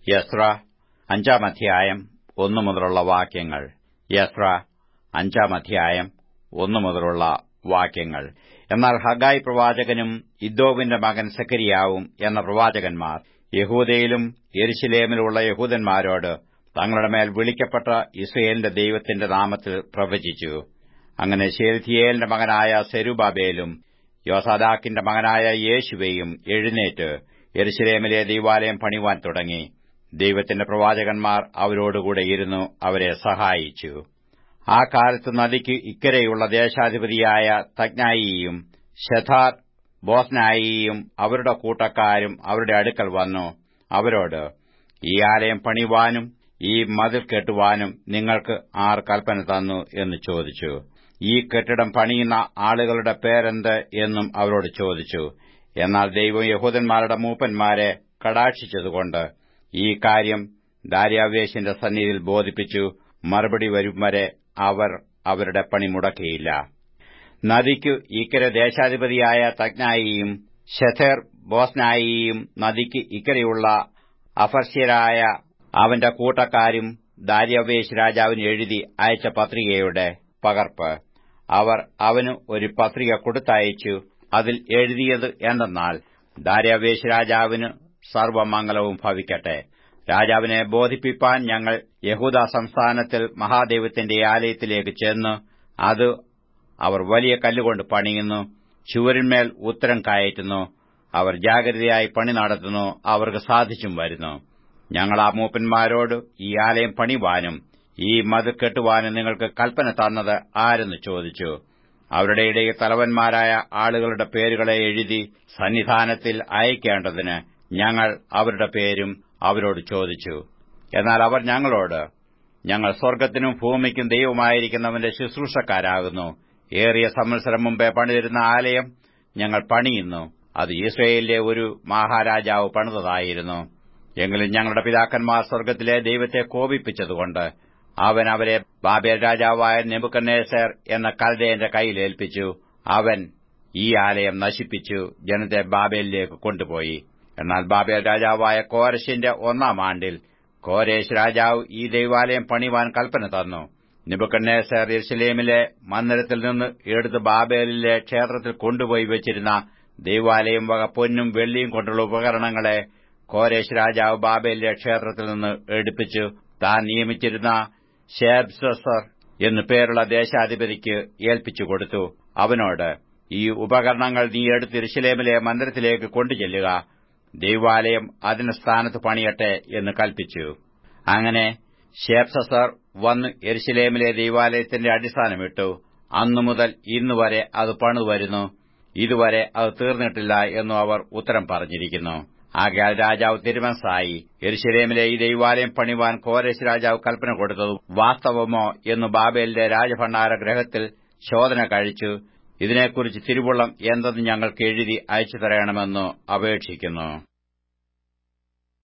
യസ്ര അഞ്ചാം അധ്യായം ഒന്നു മുതലുള്ള വാക്യങ്ങൾ യസ്ര അഞ്ചാം അധ്യായം ഒന്നു മുതലുള്ള വാക്യങ്ങൾ എന്നാൽ ഹഗായി പ്രവാചകനും ഇദ്ദോവിന്റെ മകൻ സക്കരിയാവും എന്ന പ്രവാചകന്മാർ യഹൂദയിലും യെരുശലേമിലുള്ള യഹൂദന്മാരോട് തങ്ങളുടെ മേൽ വിളിക്കപ്പെട്ട ഇസ്രയേലിന്റെ ദൈവത്തിന്റെ നാമത്തിൽ പ്രവചിച്ചു അങ്ങനെ ശേൽത്തിയേലിന്റെ മകനായ സെരുബാബേലും യോസാദാക്കിന്റെ മകനായ യേശുവയും എഴുന്നേറ്റ് യെരുശലേമിലെ ദൈവാലയം പണിവാൻ തുടങ്ങി ദൈവത്തിന്റെ പ്രവാചകന്മാർ അവരോടുകൂടെ ഇരുന്നു അവരെ സഹായിച്ചു ആ കാലത്ത് നദിക്ക് ഇക്കരെയുള്ള ദേശാധിപതിയായ തജ്ഞായിയും ഷഥാർ ബോസ്നായിയും അവരുടെ കൂട്ടക്കാരും അവരുടെ അടുക്കൽ വന്നു അവരോട് ഈ ആലയം പണിവാനും ഈ മതിൽ കെട്ടുവാനും നിങ്ങൾക്ക് ആർ കൽപ്പന തന്നു എന്ന് ചോദിച്ചു ഈ കെട്ടിടം പണിയുന്ന ആളുകളുടെ പേരെന്ത് എന്നും അവരോട് ചോദിച്ചു എന്നാൽ ദൈവം യഹൂദന്മാരുടെ മൂപ്പന്മാരെ കടാക്ഷിച്ചതുകൊണ്ട് ഈ കാര്യം ദാര്യാവേശിന്റെ സന്നിധിയിൽ ബോധിപ്പിച്ചു മറുപടി വരും വരെ അവർ അവരുടെ പണി മുടക്കിയില്ല നദിക്കു ഇക്കരെ ദേശാധിപതിയായ തജ്ഞായിയും ഷെഥേർ ബോസ്നായിയും നദിക്ക് ഇക്കരെയുള്ള അഫർഷ്യരായ അവന്റെ കൂട്ടക്കാരും ദാര്യാവേശ് രാജാവിന് എഴുതി അയച്ച പത്രികയുടെ പകർപ്പ് അവർ അവന് ഒരു പത്രിക കൊടുത്തയച്ചു അതിൽ എഴുതിയത് എന്തെന്നാൽ ദാര്യാവേശ് രാജാവിന് സർവമംഗലവും ഭവിക്കട്ടെ രാജാവിനെ ബോധിപ്പിപ്പാൻ ഞങ്ങൾ യഹൂദ സംസ്ഥാനത്തിൽ മഹാദൈവത്തിന്റെ ആലയത്തിലേക്ക് ചെന്ന് അത് അവർ വലിയ കല്ലുകൊണ്ട് പണിയുന്നു ചുവരിന്മേൽ ഉത്തരം കയറ്റുന്നു അവർ ജാഗ്രതയായി പണി നടത്തുന്നു അവർക്ക് സാധിച്ചും വരുന്നു ഞങ്ങൾ ആ മൂപ്പന്മാരോട് ഈ ആലയം പണിവാനും ഈ മതിൽ കെട്ടുവാനും നിങ്ങൾക്ക് കൽപ്പന തന്നത് ആരെന്ന് ചോദിച്ചു അവരുടെ ഇടയിൽ തലവന്മാരായ ആളുകളുടെ പേരുകളെ എഴുതി സന്നിധാനത്തിൽ അയക്കേണ്ടതിന് ഞങ്ങൾ അവരുടെ പേരും അവരോട് ചോദിച്ചു എന്നാൽ അവർ ഞങ്ങളോട് ഞങ്ങൾ സ്വർഗ്ഗത്തിനും ഭൂമിക്കും ദൈവമായിരിക്കുന്നവന്റെ ശുശ്രൂഷക്കാരാകുന്നു ഏറിയ സംവത്സരം മുമ്പേ പണിതിരുന്ന ആലയം ഞങ്ങൾ പണിയുന്നു അത് ഇസ്രയേലിലെ ഒരു മഹാരാജാവ് പണിതതായിരുന്നു എങ്കിലും ഞങ്ങളുടെ പിതാക്കന്മാർ സ്വർഗ്ഗത്തിലെ ദൈവത്തെ കോപിപ്പിച്ചതുകൊണ്ട് അവൻ അവരെ ബാബേൽ രാജാവായ നെബുക്കന്നേസർ എന്ന കൽദയന്റെ കയ്യിൽ ഏൽപ്പിച്ചു അവൻ ഈ ആലയം നശിപ്പിച്ചു ജനത്തെ ബാബേലിലേക്ക് കൊണ്ടുപോയി എന്നാൽ ബാബേൽ രാജാവായ കോരശിന്റെ ഒന്നാം ആണ്ടിൽ കോരേശ് രാജാവ് ഈ ദൈവാലയം പണിവാൻ കൽപ്പന തന്നു നിബുക്കന്നേസർ യെരുസലേമിലെ മന്ദിരത്തിൽ നിന്ന് എടുത്ത് ബാബേലിലെ ക്ഷേത്രത്തിൽ കൊണ്ടുപോയി വെച്ചിരുന്ന ദൈവാലയം വക പൊന്നും വെള്ളിയും കൊണ്ടുള്ള ഉപകരണങ്ങളെ കോരേശ് രാജാവ് ബാബേലിലെ ക്ഷേത്രത്തിൽ നിന്ന് എടുപ്പിച്ചു താൻ നിയമിച്ചിരുന്ന ഷേബ്സർ എന്നു പേരുള്ള ദേശാധിപതിക്ക് ഏൽപ്പിച്ചു കൊടുത്തു അവനോട് ഈ ഉപകരണങ്ങൾ നീ എടുത്ത് ഇറുശലേമിലെ മന്ദിരത്തിലേക്ക് കൊണ്ടുചെല്ലുക ദൈവാലയം അതിന് സ്ഥാനത്ത് പണിയട്ടെ എന്ന് കൽപ്പിച്ചു അങ്ങനെ ഷേബ്സർ വന്ന് എരുശലേമിലെ ദൈവാലയത്തിന്റെ അടിസ്ഥാനമിട്ടു അന്നു മുതൽ ഇന്നുവരെ അത് പണിതുവരുന്നു ഇതുവരെ അത് തീർന്നിട്ടില്ല എന്നു അവർ ഉത്തരം പറഞ്ഞിരിക്കുന്നു ആകയാൽ രാജാവ് തിരുമനസായി എരുശലേമിലെ ഈ ദൈവാലയം പണിവാൻ കോരേശ് രാജാവ് കൽപ്പന കൊടുത്തത് വാസ്തവമോ എന്ന് ബാബേലിന്റെ രാജഭണ്ഡാര ഗ്രഹത്തിൽ ശോധന കഴിച്ചു ഇതിനെക്കുറിച്ച് തിരുവുള്ളം എന്തെന്ന് ഞങ്ങൾക്ക് എഴുതി അയച്ചു തരണമെന്ന് അപേക്ഷിക്കുന്നു